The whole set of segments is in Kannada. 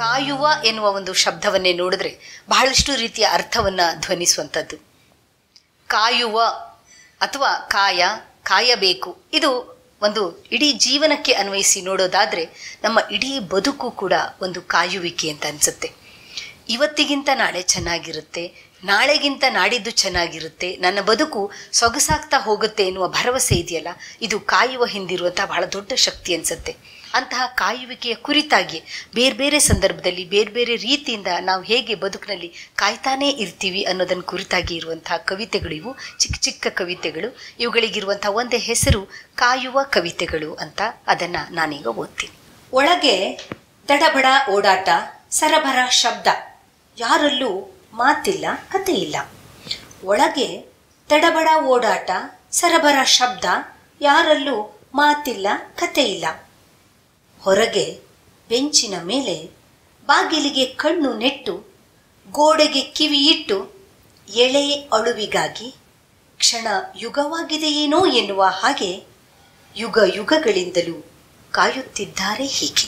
ಕಾಯುವ ಎನ್ನುವ ಒಂದು ಶಬ್ದವನ್ನೇ ನೋಡಿದ್ರೆ ಬಹಳಷ್ಟು ರೀತಿಯ ಅರ್ಥವನ್ನ ಧ್ವನಿಸುವಂಥದ್ದು ಕಾಯುವ ಅಥವಾ ಕಾಯ ಕಾಯಬೇಕು ಇದು ಒಂದು ಇಡೀ ಜೀವನಕ್ಕೆ ಅನ್ವಯಿಸಿ ನೋಡೋದಾದ್ರೆ ನಮ್ಮ ಇಡೀ ಬದುಕು ಕೂಡ ಒಂದು ಕಾಯುವಿಕೆ ಅಂತ ಅನ್ಸುತ್ತೆ ಇವತ್ತಿಗಿಂತ ನಾಳೆ ಚೆನ್ನಾಗಿರುತ್ತೆ ನಾಳೆಗಿಂತ ನಾಡಿದ್ದು ಚೆನ್ನಾಗಿರುತ್ತೆ ನನ್ನ ಬದುಕು ಸೊಗಸಾಗ್ತಾ ಹೋಗುತ್ತೆ ಎನ್ನುವ ಭರವಸೆ ಇದೆಯಲ್ಲ ಇದು ಕಾಯುವ ಹಿಂದಿರುವಂತಹ ಬಹಳ ದೊಡ್ಡ ಶಕ್ತಿ ಅನ್ಸುತ್ತೆ ಅಂತಹ ಕಾಯುವಿಕೆಯ ಕುರಿತಾಗಿ ಬೇರೆ ಬೇರೆ ಸಂದರ್ಭದಲ್ಲಿ ಬೇರೆ ಬೇರೆ ರೀತಿಯಿಂದ ನಾವು ಹೇಗೆ ಬದುಕಿನಲ್ಲಿ ಕಾಯ್ತಾನೇ ಇರ್ತೀವಿ ಅನ್ನೋದನ್ನು ಕುರಿತಾಗಿ ಇರುವಂತಹ ಕವಿತೆಗಳು ಇವು ಚಿಕ್ಕ ಚಿಕ್ಕ ಕವಿತೆಗಳು ಇವುಗಳಿಗಿರುವಂತಹ ಒಂದೇ ಹೆಸರು ಕಾಯುವ ಕವಿತೆಗಳು ಅಂತ ಅದನ್ನ ನಾನೀಗ ಓದ್ತೀನಿ ಒಳಗೆ ದಡಬಡ ಓಡಾಟ ಸರಬರ ಶಬ್ದ ಯಾರಲ್ಲೂ ಮಾತಿಲ್ಲ ಕತೆ ಇಲ್ಲ ಒಳಗೆ ತಡಬಡ ಓಡಾಟ ಸರಬರ ಶಬ್ದ ಯಾರಲ್ಲೂ ಮಾತಿಲ್ಲ ಕತೆ ಇಲ್ಲ ಹೊರಗೆ ಬೆಂಚಿನ ಮೇಲೆ ಬಾಗಿಲಿಗೆ ಕಣ್ಣು ನೆಟ್ಟು ಗೋಡೆಗೆ ಕಿವಿ ಇಟ್ಟು ಎಳೆ ಅಳುವಿಗಾಗಿ ಕ್ಷಣ ಯುಗವಾಗಿದೆಯೇನೋ ಎನ್ನುವ ಹಾಗೆ ಯುಗ ಯುಗಗಳಿಂದಲೂ ಕಾಯುತ್ತಿದ್ದಾರೆ ಹೀಗೆ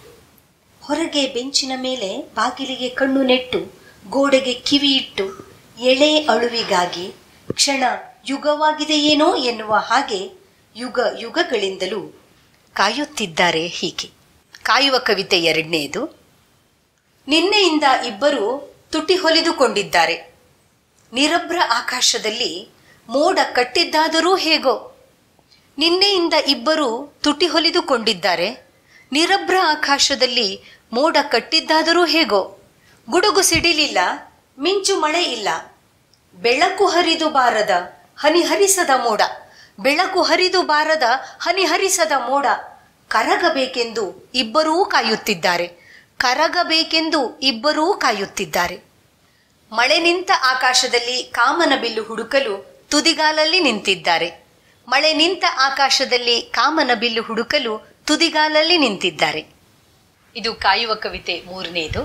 ಹೊರಗೆ ಬೆಂಚಿನ ಮೇಲೆ ಬಾಗಿಲಿಗೆ ಕಣ್ಣು ನೆಟ್ಟು ಗೋಡೆಗೆ ಕಿವಿ ಇಟ್ಟು ಎಳೆ ಅಳುವಿಗಾಗಿ ಕ್ಷಣ ಯುಗವಾಗಿದೆಯೇನೋ ಎನ್ನುವ ಹಾಗೆ ಯುಗ ಯುಗಗಳಿಂದಲೂ ಕಾಯುತ್ತಿದ್ದಾರೆ ಹೀಗೆ ಕಾಯುವ ಕವಿತೆ ಎರಡನೆಯದು ನಿನ್ನೆಯಿಂದ ಇಬ್ಬರು ತುಟಿ ಹೊಲಿದುಕೊಂಡಿದ್ದಾರೆ ನಿರಭ್ರ ಆಕಾಶದಲ್ಲಿ ಮೋಡ ಕಟ್ಟಿದ್ದಾದರೂ ಹೇಗೋ ನಿನ್ನೆಯಿಂದ ಇಬ್ಬರು ತುಟಿ ಹೊಲಿದುಕೊಂಡಿದ್ದಾರೆ ನಿರಭ್ರ ಆಕಾಶದಲ್ಲಿ ಮೋಡ ಕಟ್ಟಿದ್ದಾದರೂ ಹೇಗೋ ಗುಡುಗು ಸಿಡಿಲಿಲ್ಲ ಮಿಂಚು ಮಳೆ ಇಲ್ಲ ಬೆಳಕು ಹರಿದು ಬಾರದ ಹನಿಹರಿಸದ ಮೋಡ ಬೆಳಕು ಹರಿದು ಬಾರದ ಹನಿಹರಿಸದ ಮೋಡ ಕರಗಬೇಕೆಂದು ಇಬ್ಬರೂ ಕಾಯುತ್ತಿದ್ದಾರೆ ಕರಗಬೇಕೆಂದು ಇಬ್ಬರೂ ಕಾಯುತ್ತಿದ್ದಾರೆ ಮಳೆ ನಿಂತ ಆಕಾಶದಲ್ಲಿ ಕಾಮನ ಬಿಲ್ಲು ಹುಡುಕಲು ತುದಿಗಾಲಲ್ಲಿ ನಿಂತಿದ್ದಾರೆ ಮಳೆ ನಿಂತ ಆಕಾಶದಲ್ಲಿ ಕಾಮನ ಬಿಲ್ಲು ಹುಡುಕಲು ತುದಿಗಾಲಲ್ಲಿ ನಿಂತಿದ್ದಾರೆ ಇದು ಕಾಯುವ ಕವಿತೆ ಮೂರನೆಯದು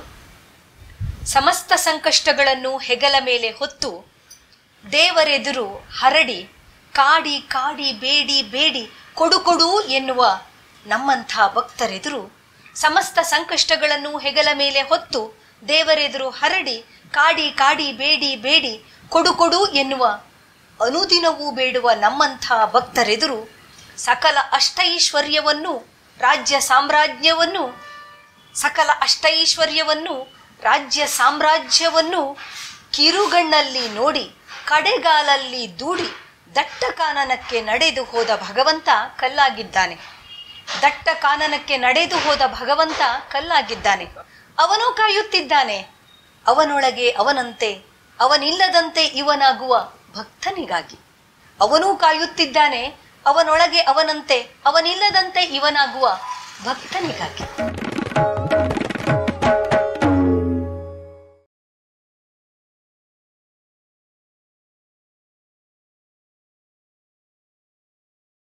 ಸಮಸ್ತ ಸಂಕಷ್ಟಗಳನ್ನು ಹೆಗಲ ಮೇಲೆ ಹೊತ್ತು ದೇವರೆದುರು ಹರಡಿ ಕಾಡಿ ಕಾಡಿ ಬೇಡಿ ಬೇಡಿ ಕೊಡು ಕೊಡು ಎನ್ನುವ ನಮ್ಮಂಥ ಭಕ್ತರೆದುರು ಸಮಸ್ತ ಸಂಕಷ್ಟಗಳನ್ನು ಹೆಗಲ ಮೇಲೆ ಹೊತ್ತು ದೇವರೆದುರು ಹರಡಿ ಕಾಡಿ ಕಾಡಿ ಬೇಡಿ ಬೇಡಿ ಕೊಡು ಕೊಡು ಎನ್ನುವ ಅನುದಿನವೂ ಬೇಡುವ ನಮ್ಮಂಥ ಭಕ್ತರೆದುರು ಸಕಲ ಅಷ್ಟೈಶ್ವರ್ಯವನ್ನು ರಾಜ್ಯ ಸಾಮ್ರಾಜ್ಯವನ್ನು ಸಕಲ ಅಷ್ಟೈಶ್ವರ್ಯವನ್ನು ರಾಜ್ಯ ಸಾಮ್ರಾಜ್ಯವನ್ನು ಕಿರುಗಣ್ಣಲ್ಲಿ ನೋಡಿ ಕಡೆಗಾಲಲ್ಲಿ ದೂಡಿ ದಟ್ಟ ಕಾನನಕ್ಕೆ ನಡೆದು ಹೋದ ಭಗವಂತ ಕಲ್ಲಾಗಿದ್ದಾನೆ ದಟ್ಟ ಕಾನನಕ್ಕೆ ನಡೆದು ಹೋದ ಭಗವಂತ ಕಲ್ಲಾಗಿದ್ದಾನೆ ಅವನು ಕಾಯುತ್ತಿದ್ದಾನೆ ಅವನೊಳಗೆ ಅವನಂತೆ ಅವನಿಲ್ಲದಂತೆ ಇವನಾಗುವ ಭಕ್ತನಿಗಾಗಿ ಅವನೂ ಕಾಯುತ್ತಿದ್ದಾನೆ ಅವನೊಳಗೆ ಅವನಂತೆ ಅವನಿಲ್ಲದಂತೆ ಇವನಾಗುವ ಭಕ್ತನಿಗಾಗಿ